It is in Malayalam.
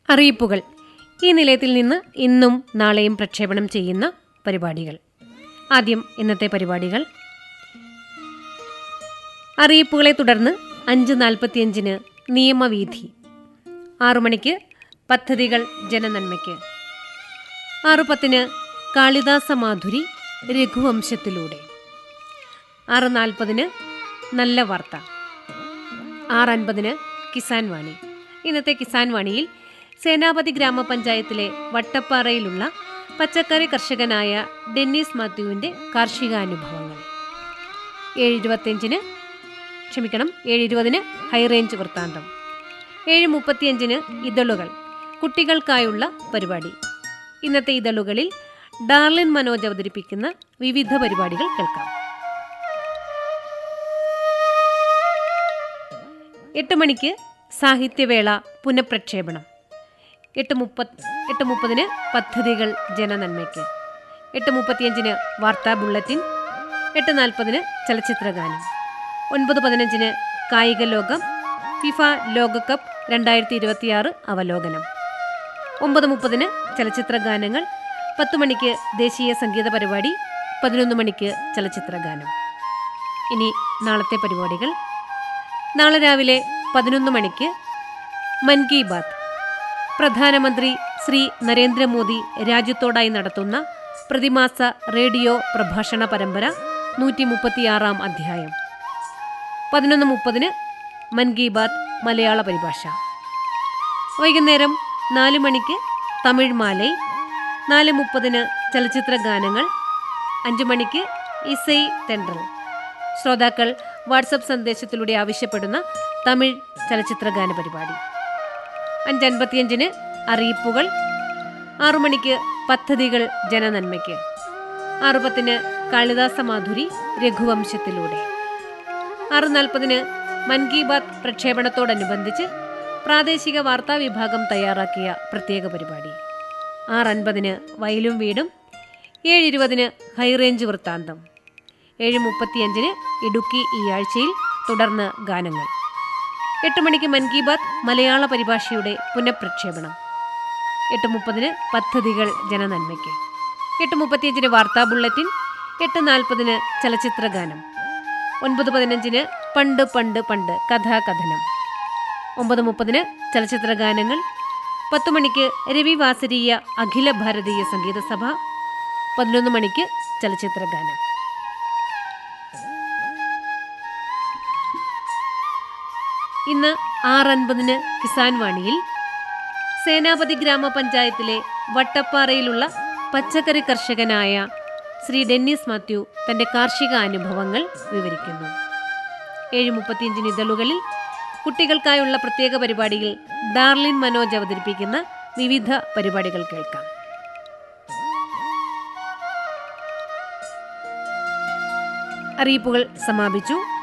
അറിയിപ്പുകൾ ഈ നിലയത്തിൽ നിന്ന് ഇന്നും നാളെയും പ്രക്ഷേപണം ചെയ്യുന്ന പരിപാടികൾ ആദ്യം ഇന്നത്തെ പരിപാടികൾ അറിയിപ്പുകളെ തുടർന്ന് അഞ്ച് നാൽപ്പത്തിയഞ്ചിന് നിയമവീഥി ആറു മണിക്ക് പദ്ധതികൾ ജനനന്മയ്ക്ക് ആറ് പത്തിന് കാളിദാസ മാധുരി രഘുവംശത്തിലൂടെ ആറ് നാൽപ്പതിന് നല്ല വാർത്ത ആറ് അൻപതിന് കിസാൻ വാണി ഇന്നത്തെ കിസാൻ വാണിയിൽ സേനാപതി ഗ്രാമപഞ്ചായത്തിലെ വട്ടപ്പാറയിലുള്ള പച്ചക്കറി കർഷകനായ ഡെന്നിസ് മാത്യുവിൻ്റെ കാർഷികാനുഭവങ്ങൾ ഏഴ് ഇരുപത്തിയഞ്ചിന് ക്ഷമിക്കണം ഏഴ് ഇരുപതിന് ഹൈറേഞ്ച് വൃത്താന്തം ഏഴ് മുപ്പത്തിയഞ്ചിന് ഇതളുകൾ കുട്ടികൾക്കായുള്ള പരിപാടി ഇന്നത്തെ ഇതളുകളിൽ ഡാർലിൻ മനോജ് അവതരിപ്പിക്കുന്ന വിവിധ പരിപാടികൾ കേൾക്കാം എട്ട് മണിക്ക് സാഹിത്യവേള പുനഃപ്രക്ഷേപണം എട്ട് മുപ്പത് എട്ട് മുപ്പതിന് പദ്ധതികൾ ജനനന്മയ്ക്ക് എട്ട് മുപ്പത്തിയഞ്ചിന് വാർത്താ ബുള്ളറ്റിൻ എട്ട് നാൽപ്പതിന് ചലച്ചിത്രഗാനം ഒൻപത് പതിനഞ്ചിന് കായിക ലോകം ഫിഫ ലോകകപ്പ് രണ്ടായിരത്തി ഇരുപത്തിയാറ് അവലോകനം ഒമ്പത് മുപ്പതിന് ചലച്ചിത്ര ഗാനങ്ങൾ പത്ത് മണിക്ക് ദേശീയ സംഗീത പരിപാടി പതിനൊന്ന് മണിക്ക് ചലച്ചിത്ര ഗാനം ഇനി നാളത്തെ പരിപാടികൾ നാളെ രാവിലെ പതിനൊന്ന് മണിക്ക് മൻ കി ബാത്ത് പ്രധാനമന്ത്രി ശ്രീ നരേന്ദ്രമോദി രാജ്യത്തോടായി നടത്തുന്ന പ്രതിമാസ റേഡിയോ പ്രഭാഷണ പരമ്പര നൂറ്റി മുപ്പത്തിയാറാം അധ്യായം പതിനൊന്ന് മുപ്പതിന് മൻ കി ബാത്ത് മലയാള പരിഭാഷ വൈകുന്നേരം നാല് മണിക്ക് തമിഴ് മാലൈ നാല് മുപ്പതിന് ചലച്ചിത്ര ഗാനങ്ങൾ അഞ്ചു മണിക്ക് ഇസൈ തെൻഡൽ ശ്രോതാക്കൾ വാട്സപ്പ് സന്ദേശത്തിലൂടെ ആവശ്യപ്പെടുന്ന തമിഴ് ചലച്ചിത്ര ഗാന പരിപാടി അഞ്ചൻപത്തിയഞ്ചിന് അറിയിപ്പുകൾ ആറു മണിക്ക് പദ്ധതികൾ ജനനന്മയ്ക്ക് ആറു പത്തിന് കാളിദാസ മാധുരി രഘുവംശത്തിലൂടെ ആറ് നാൽപ്പതിന് മൻ കി ബാത്ത് പ്രക്ഷേപണത്തോടനുബന്ധിച്ച് പ്രാദേശിക വാർത്താ വിഭാഗം തയ്യാറാക്കിയ പ്രത്യേക പരിപാടി ആറ് അൻപതിന് വയലും വീടും ഏഴ് ഇരുപതിന് ഹൈറേഞ്ച് വൃത്താന്തം ഏഴ് മുപ്പത്തിയഞ്ചിന് ഇടുക്കി ഈ ആഴ്ചയിൽ തുടർന്ന് ഗാനങ്ങൾ എട്ട് മണിക്ക് മൻ കി ബാത്ത് മലയാള പരിഭാഷയുടെ പുനഃപ്രക്ഷേപണം എട്ട് മുപ്പതിന് പദ്ധതികൾ ജനനന്മയ്ക്ക് എട്ട് മുപ്പത്തിയഞ്ചിന് വാർത്താ ബുള്ളറ്റിൻ എട്ട് നാൽപ്പതിന് ചലച്ചിത്ര ഗാനം ഒൻപത് പതിനഞ്ചിന് പണ്ട് പണ്ട് പണ്ട് കഥാകഥനം ഒമ്പത് മുപ്പതിന് ചലച്ചിത്ര ഗാനങ്ങൾ പത്തു മണിക്ക് രവി വാസരീയ അഖില ഭാരതീയ സംഗീത സഭ പതിനൊന്ന് മണിക്ക് ചലച്ചിത്ര ഗാനം ഇന്ന് ആറ് അൻപതിന് കിസാൻ വാണിയിൽ സേനാപതി ഗ്രാമപഞ്ചായത്തിലെ വട്ടപ്പാറയിലുള്ള പച്ചക്കറി കർഷകനായ ശ്രീ ഡെന്നിസ് മാത്യു തന്റെ കാർഷിക അനുഭവങ്ങൾ വിവരിക്കുന്നു ഏഴ് മുപ്പത്തിയഞ്ചിന് ഇതളുകളിൽ കുട്ടികൾക്കായുള്ള പ്രത്യേക പരിപാടിയിൽ ഡാർലിൻ മനോജ് അവതരിപ്പിക്കുന്ന വിവിധ പരിപാടികൾ കേൾക്കാം അറിയിപ്പുകൾ സമാപിച്ചു